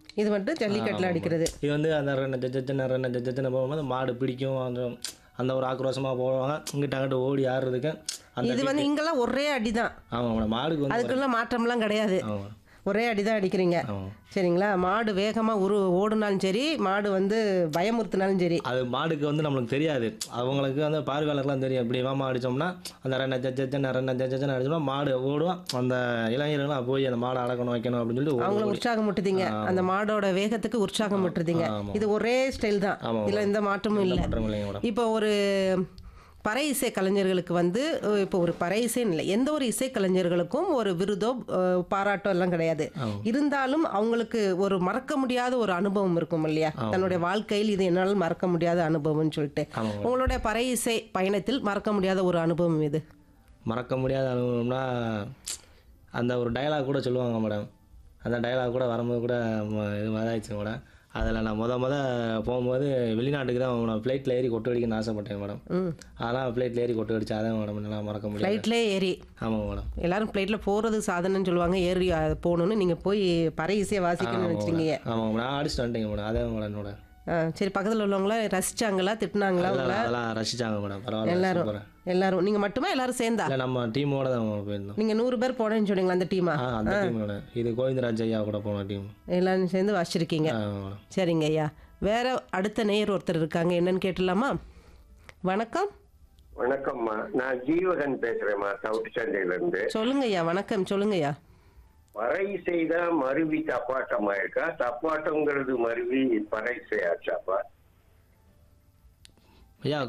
இது மட்டும் ஜல்லிக்கட்டில் அடிக்கிறது இது வந்து அந்த ரெண்டு ஜஜ்ஜன ரெண்டு ஜஜ்ஜன போகும்போது மாடு பிடிக்கும் அந்த அந்த ஒரு ஆக்ரோஷமாக போவாங்க இங்கிட்ட அங்கிட்ட ஓடி ஆடுறதுக்கு அந்த இது வந்து இங்கெல்லாம் ஒரே அடி தான் ஆமாம் மேடம் மாடுக்கு வந்து அதுக்குள்ள மாற்றம்லாம் கிடையாது ஆமாம் ஒரே அடி தான் அடிக்கிறீங்க ஆமாம் சரிங்களா மாடு வேகமாக உரு ஓடுனாலும் சரி மாடு வந்து பயமுறுத்தினாலும் சரி அது மாடுக்கு வந்து நம்மளுக்கு தெரியாது அவங்களுக்கு வந்து பார்வையாளர்லாம் தெரியும் இப்படி வேமா அடித்தோம்னா அந்த ரெண்டு ஜஜ்ஜன ரெண்டு ஜஜ்ஜன அடிச்சோம்னா மாடு ஓடும் அந்த இளைஞர்கள்லாம் போய் அந்த மாடை அடக்கணும் வைக்கணும் அப்படின்னு சொல்லிட்டு அவங்கள ஓடி- உற்சாகம் முட்டுதீங்க அந்த மாடோட வேகத்துக்கு உற்சாகம் முட்டுறீங்க ஆமா. இது ஒரே ஸ்டைல் தான் ஆமா. இதில் எந்த மாற்றமும் எந்த இல்லை மாற்றமும் இல்லைங்க மேடம் இப்போ ஒரு பறை இசை கலைஞர்களுக்கு வந்து அஹ், இப்போ ஒரு பறை இசைன்னு இல்லை எந்த ஒரு இசை கலைஞர்களுக்கும் ஒரு விருதோ அஹ், பாராட்டோ எல்லாம் கிடையாது ஆமா. இருந்தாலும் அவங்களுக்கு ஒரு மறக்க முடியாத ஒரு அனுபவம் இருக்கும் இல்லையா தன்னுடைய வாழ்க்கையில் இது என்னால் மறக்க முடியாத அனுபவம்னு சொல்லிட்டு ஆமாம் உங்களுடைய பறை இசை பயணத்தில் மறக்க முடியாத ஒரு அனுபவம் இது மறக்க முடியாத அனுபவம்னா அந்த ஒரு டயலாக் கூட சொல்லுவாங்க மேடம் அந்த டயலாக் கூட வரும்போது கூட ம- இது மாதிரி ஆயிடுச்சு மேடம் அதில் நான் முத முத போகும்போது வெளிநாட்டுக்கு தான் நான் ஃப்ளைட்டில் ஏறி கொட்டு அடிக்கணும்னு ஆசைப்பட்டேன் மேடம் ம் அதெல்லாம் ஃப்ளைட்டில் ஏறி கொட்டு அடிச்சா அதான் மேடம் என்னால் மறக்க முடியாது ஃப்ளைட்லேயே ஏறி ஆமாம் மேடம் எல்லாரும் ஃப்ளைட்டில் போகிறது சாதனைன்னு சொல்லுவாங்க ஏறி அஹ், போகணுன்னு நீங்கள் போய் பறை இசையை வாசிக்கணும்னு வச்சிருக்கீங்க ஆமாம் மேடம் நான் அடிச்சுட்டு வந்துட்டேங்க மேடம் அதே மேடம் என்னோட ஆ, சரி பக்கத்தில் உள்ளவங்கள ரசிச்சாங்களா திட்டினாங்களா அதெல்லாம் அதெல்லாம் ரசிச்சாங்க மேடம் பரவாயில்ல சூப்பரா எல்லாரும் நீங்கள் மட்டுமா எல்லாரும் சேர்ந்தா இல்லை நம்ம டீமோட தான் போயிருந்தோம் நீங்கள் நூறு பேர் போனேன்னு சொன்னீங்களா அந்த டீமா ஆ அந்த டீமோட இது கோவிந்தராஜ் ஐயா கூட போன டீம் எல்லாரும் சேர்ந்து வாசிச்சிருக்கீங்க ஆமாம் மேடம் சரிங்க ஐயா வேற அடுத்த நேயர் ஒருத்தர் இருக்காங்க என்னன்னு கேட்டலாமா வணக்கம் வணக்கம்மா நான் ஜீவகன் பேசுறேம்மா சவுத் சென்னையில இருந்து சொல்லுங்க ஐயா வணக்கம் சொல்லுங்க ஐயா பறை செய்தா மருவி தப்பாட்டம் ஆயிருக்கா தப்பாட்டம்ங்கிறது மருவி பறை செய்யாச்சாப்பா ஐயா